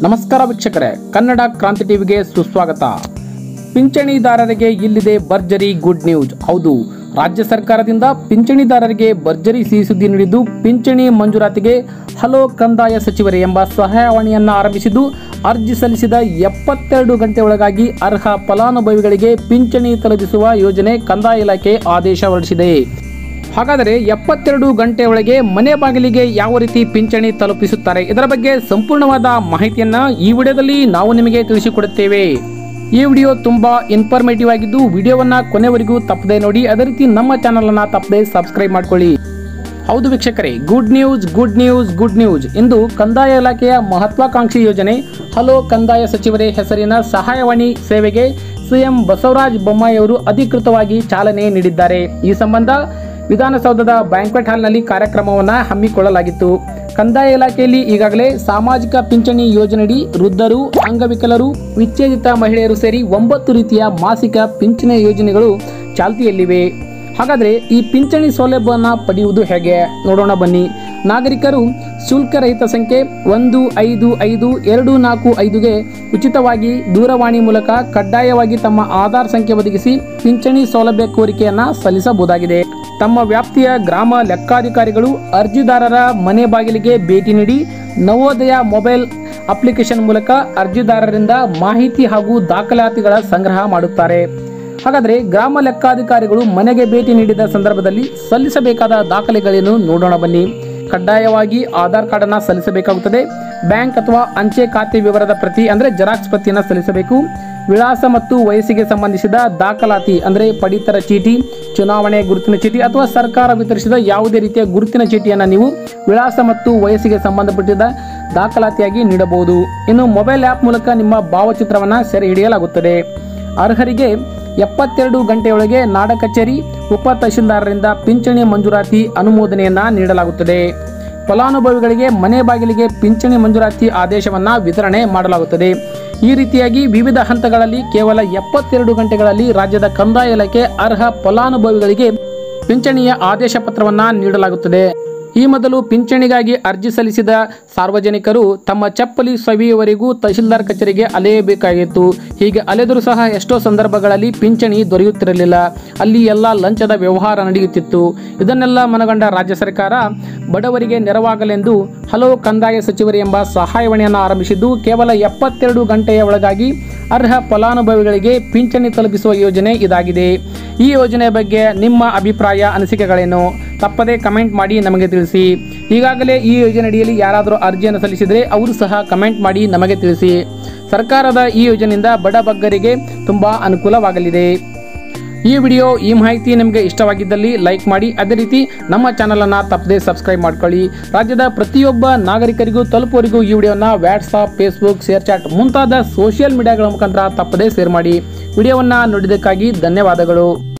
ನಮಸ್ಕಾರ ವೀಕ್ಷಕರೇ ಕನ್ನಡ ಕ್ರಾಂತಿ ಟಿವಿಗೆ ಸುಸ್ವಾಗತ ಪಿಂಚಣಿದಾರರಿಗೆ ಇಲ್ಲಿದೆ ಭರ್ಜರಿ ಗುಡ್ ನ್ಯೂಸ್ ಹೌದು ರಾಜ್ಯ ಸರ್ಕಾರದಿಂದ ಪಿಂಚಣಿದಾರರಿಗೆ ಭರ್ಜರಿ ಸಿಹಿ ಸುದ್ದಿ ನೀಡಿದ್ದು ಪಿಂಚಣಿ ಮಂಜೂರಾತಿಗೆ ಹಲೋ ಕಂದಾಯ ಸಚಿವರೇ ಎಂಬ ಸಹಾಯವಾಣಿಯನ್ನು ಆರಂಭಿಸಿದ್ದು ಅರ್ಜಿ ಸಲ್ಲಿಸಿದ ಎಪ್ಪತ್ತೆರಡು ಗಂಟೆ ಒಳಗಾಗಿ ಅರ್ಹ ಫಲಾನುಭವಿಗಳಿಗೆ ಪಿಂಚಣಿ ತಲುಪಿಸುವ ಯೋಜನೆ ಕಂದಾಯ ಇಲಾಖೆ ಆದೇಶ ಹೊರಡಿಸಿದೆ ಹಾಗಾದರೆ ಎಪ್ಪತ್ತೆರಡು ಗಂಟೆ ಒಳಗೆ ಮನೆ ಬಾಗಿಲಿಗೆ ಯಾವ ರೀತಿ ಪಿಂಚಣಿ ತಲುಪಿಸುತ್ತಾರೆ ಇದರ ಬಗ್ಗೆ ಸಂಪೂರ್ಣವಾದ ಮಾಹಿತಿಯನ್ನ ಈ ವಿಡಿಯೋದಲ್ಲಿ ನಾವು ನಿಮಗೆ ತಿಳಿಸಿಕೊಡುತ್ತೇವೆ ಈ ವಿಡಿಯೋ ತುಂಬಾ ಇನ್ಫಾರ್ಮೇಟಿವ್ ಆಗಿದ್ದು ವಿಡಿಯೋವನ್ನ ಕೊನೆವರೆಗೂ ತಪ್ಪದೆ ನೋಡಿ ಅದೇ ರೀತಿ ನಮ್ಮ ಚಾನಲ್ ಅನ್ನ ತಪ್ಪದೆ ಸಬ್ಸ್ಕ್ರೈಬ್ ಮಾಡ್ಕೊಳ್ಳಿ ಹೌದು ವೀಕ್ಷಕರೇ good news good news good news ಇಂದು ಕಂದಾಯ ಇಲಾಖೆಯ ಮಹತ್ವಾಕಾಂಕ್ಷಿ ಯೋಜನೆ ಹಲೋ ಕಂದಾಯ ಸಚಿವರೇ ಹೆಸರಿನ ಸಹಾಯವಾಣಿ ಸೇವೆಗೆ ಸಿಎಂ ಬಸವರಾಜ ಬೊಮ್ಮಾಯಿ ಅವರು ಅಧಿಕೃತವಾಗಿ ಚಾಲನೆ ನೀಡಿದ್ದಾರೆ ಈ ಸಂಬಂಧ ವಿಧಾನಸೌಧದ ಬ್ಯಾಂಕ್ವೆಟ್ ಹಾಲ್ನಲ್ಲಿ ಕಾರ್ಯಕ್ರಮವನ್ನು ಹಮ್ಮಿಕೊಳ್ಳಲಾಗಿತ್ತು ಕಂದಾಯ ಇಲಾಖೆಯಲ್ಲಿ ಈಗಾಗಲೇ ಸಾಮಾಜಿಕ ಪಿಂಚಣಿ ಯೋಜನೆಯಡಿ ವೃದ್ಧರು ಅಂಗವಿಕಲರು ವಿಚ್ಛೇದಿತ ಮಹಿಳೆಯರು ಸೇರಿ ಒಂಬತ್ತು ರೀತಿಯ ಮಾಸಿಕ ಪಿಂಚಣಿ ಯೋಜನೆಗಳು ಚಾಲ್ತಿಯಲ್ಲಿವೆ ಹಾಗಾದರೆ ಈ ಪಿಂಚಣಿ ಸೌಲಭ್ಯವನ್ನು ಪಡೆಯುವುದು ಹೇಗೆ ನೋಡೋಣ ಬನ್ನಿ ನಾಗರಿಕರು ಶುಲ್ಕರಹಿತ ಸಂಖ್ಯೆ ಒಂದು ಐದು ಐದು ಎರಡು ನಾಲ್ಕು ಐದುಗೆ ಉಚಿತವಾಗಿ ದೂರವಾಣಿ ಮೂಲಕ ಕಡ್ಡಾಯವಾಗಿ ತಮ್ಮ ಆಧಾರ್ ಸಂಖ್ಯೆ ಒದಗಿಸಿ ಪಿಂಚಣಿ ಸೌಲಭ್ಯ ಕೋರಿಕೆಯನ್ನು ಸಲ್ಲಿಸಬಹುದಾಗಿದೆ ತಮ್ಮ ವ್ಯಾಪ್ತಿಯ ಗ್ರಾಮ ಲೆಕ್ಕಾಧಿಕಾರಿಗಳು ಅರ್ಜಿದಾರರ ಮನೆ ಬಾಗಿಲಿಗೆ ಭೇಟಿ ನೀಡಿ ನವೋದಯ ಮೊಬೈಲ್ ಅಪ್ಲಿಕೇಶನ್ ಮೂಲಕ ಅರ್ಜಿದಾರರಿಂದ ಮಾಹಿತಿ ಹಾಗೂ ದಾಖಲಾತಿಗಳ ಸಂಗ್ರಹ ಮಾಡುತ್ತಾರೆ ಹಾಗಾದರೆ ಗ್ರಾಮ ಲೆಕ್ಕಾಧಿಕಾರಿಗಳು ಮನೆಗೆ ಭೇಟಿ ನೀಡಿದ ಸಂದರ್ಭದಲ್ಲಿ ಸಲ್ಲಿಸಬೇಕಾದ ದಾಖಲೆಗಳೇನು ನೋಡೋಣ ಬನ್ನಿ ಕಡ್ಡಾಯವಾಗಿ ಆಧಾರ್ ಕಾರ್ಡ್ ಅನ್ನ ಸಲ್ಲಿಸಬೇಕಾಗುತ್ತದೆ ಬ್ಯಾಂಕ್ ಅಥವಾ ಅಂಚೆ ಖಾತೆ ವಿವರದ ಪ್ರತಿ ಅಂದ್ರೆ ಜೆರಾಕ್ಸ್ ಪ್ರತಿಯನ್ನು ಸಲ್ಲಿಸಬೇಕು ವಿಳಾಸ ಮತ್ತು ವಯಸ್ಸಿಗೆ ಸಂಬಂಧಿಸಿದ ದಾಖಲಾತಿ ಅಂದ್ರೆ ಪಡಿತರ ಚೀಟಿ ಚುನಾವಣೆ ಗುರುತಿನ ಚೀಟಿ ಅಥವಾ ಸರ್ಕಾರ ವಿತರಿಸಿದ ಯಾವುದೇ ರೀತಿಯ ಗುರುತಿನ ಚೀಟಿಯನ್ನು ನೀವು ವಿಳಾಸ ಮತ್ತು ವಯಸ್ಸಿಗೆ ಸಂಬಂಧಪಟ್ಟಿದ ದಾಖಲಾತಿಯಾಗಿ ನೀಡಬಹುದು ಇನ್ನು ಮೊಬೈಲ್ ಆ್ಯಪ್ ಮೂಲಕ ನಿಮ್ಮ ಭಾವಚಿತ್ರವನ್ನು ಸೆರೆ ಹಿಡಿಯಲಾಗುತ್ತದೆ ಅರ್ಹರಿಗೆ ಎಪ್ಪತ್ತೆರಡು ಗಂಟೆಯೊಳಗೆ ನಾಡ ಕಚೇರಿ ಉಪ ತಹಶೀಲ್ದಾರರಿಂದ ಪಿಂಚಣಿ ಮಂಜೂರಾತಿ ಅನುಮೋದನೆಯನ್ನ ನೀಡಲಾಗುತ್ತದೆ ಫಲಾನುಭವಿಗಳಿಗೆ ಮನೆ ಬಾಗಿಲಿಗೆ ಪಿಂಚಣಿ ಮಂಜೂರಾತಿ ಆದೇಶವನ್ನ ವಿತರಣೆ ಮಾಡಲಾಗುತ್ತದೆ ಈ ರೀತಿಯಾಗಿ ವಿವಿಧ ಹಂತಗಳಲ್ಲಿ ಕೇವಲ ಎಪ್ಪತ್ತೆರಡು ಗಂಟೆಗಳಲ್ಲಿ ರಾಜ್ಯದ ಕಂದಾಯ ಇಲಾಖೆ ಅರ್ಹ ಫಲಾನುಭವಿಗಳಿಗೆ ಪಿಂಚಣಿಯ ಆದೇಶ ಪತ್ರವನ್ನ ನೀಡಲಾಗುತ್ತದೆ ಈ ಮೊದಲು ಪಿಂಚಣಿಗಾಗಿ ಅರ್ಜಿ ಸಲ್ಲಿಸಿದ ಸಾರ್ವಜನಿಕರು ತಮ್ಮ ಚಪ್ಪಲಿ ಸವಿಯವರೆಗೂ ತಹಶೀಲ್ದಾರ್ ಕಚೇರಿಗೆ ಅಲೆಯಬೇಕಾಗಿತ್ತು ಹೀಗೆ ಅಲೆದರೂ ಸಹ ಎಷ್ಟೋ ಸಂದರ್ಭಗಳಲ್ಲಿ ಪಿಂಚಣಿ ದೊರೆಯುತ್ತಿರಲಿಲ್ಲ ಅಲ್ಲಿ ಎಲ್ಲ ಲಂಚದ ವ್ಯವಹಾರ ನಡೆಯುತ್ತಿತ್ತು ಇದನ್ನೆಲ್ಲ ಮನಗಂಡ ರಾಜ್ಯ ಸರ್ಕಾರ ಬಡವರಿಗೆ ನೆರವಾಗಲೆಂದು ಹಲವು ಕಂದಾಯ ಸಚಿವರು ಎಂಬ ಸಹಾಯವಾಣಿಯನ್ನು ಆರಂಭಿಸಿದ್ದು ಕೇವಲ ಎಪ್ಪತ್ತೆರಡು ಗಂಟೆಯ ಒಳಗಾಗಿ ಅರ್ಹ ಫಲಾನುಭವಿಗಳಿಗೆ ಪಿಂಚಣಿ ತಲುಪಿಸುವ ಯೋಜನೆ ಇದಾಗಿದೆ ಈ ಯೋಜನೆಯ ಬಗ್ಗೆ ನಿಮ್ಮ ಅಭಿಪ್ರಾಯ ಅನಿಸಿಕೆಗಳೇನು ತಪ್ಪದೇ ಕಮೆಂಟ್ ಮಾಡಿ ನಮಗೆ ತಿಳಿಸಿ ಈಗಾಗಲೇ ಈ ಯೋಜನೆ ಅಡಿಯಲ್ಲಿ ಯಾರಾದರೂ ಅರ್ಜಿಯನ್ನು ಸಲ್ಲಿಸಿದರೆ ಅವರು ಸಹ ಕಮೆಂಟ್ ಮಾಡಿ ನಮಗೆ ತಿಳಿಸಿ ಸರ್ಕಾರದ ಈ ಯೋಜನೆಯಿಂದ ಬಡ ಬಗ್ಗರಿಗೆ ತುಂಬ ಅನುಕೂಲವಾಗಲಿದೆ ಈ ವಿಡಿಯೋ ಈ ಮಾಹಿತಿ ನಿಮಗೆ ಇಷ್ಟವಾಗಿದ್ದಲ್ಲಿ ಲೈಕ್ ಮಾಡಿ ಅದೇ ರೀತಿ ನಮ್ಮ ಚಾನಲನ್ನು ತಪ್ಪದೇ ಸಬ್ಸ್ಕ್ರೈಬ್ ಮಾಡ್ಕೊಳ್ಳಿ ರಾಜ್ಯದ ಪ್ರತಿಯೊಬ್ಬ ನಾಗರಿಕರಿಗೂ ತಲುಪುವವರೆಗೂ ಈ ವಿಡಿಯೋನ ವಾಟ್ಸಾಪ್ ಫೇಸ್ಬುಕ್ ಶೇರ್ ಚಾಟ್ ಮುಂತಾದ ಸೋಷಿಯಲ್ ಮೀಡಿಯಾಗಳ ಮುಖಾಂತರ ತಪ್ಪದೇ ಶೇರ್ ಮಾಡಿ ವಿಡಿಯೋವನ್ನು ನೋಡಿದ್ದಕ್ಕಾಗಿ ಧನ್ಯವಾದಗಳು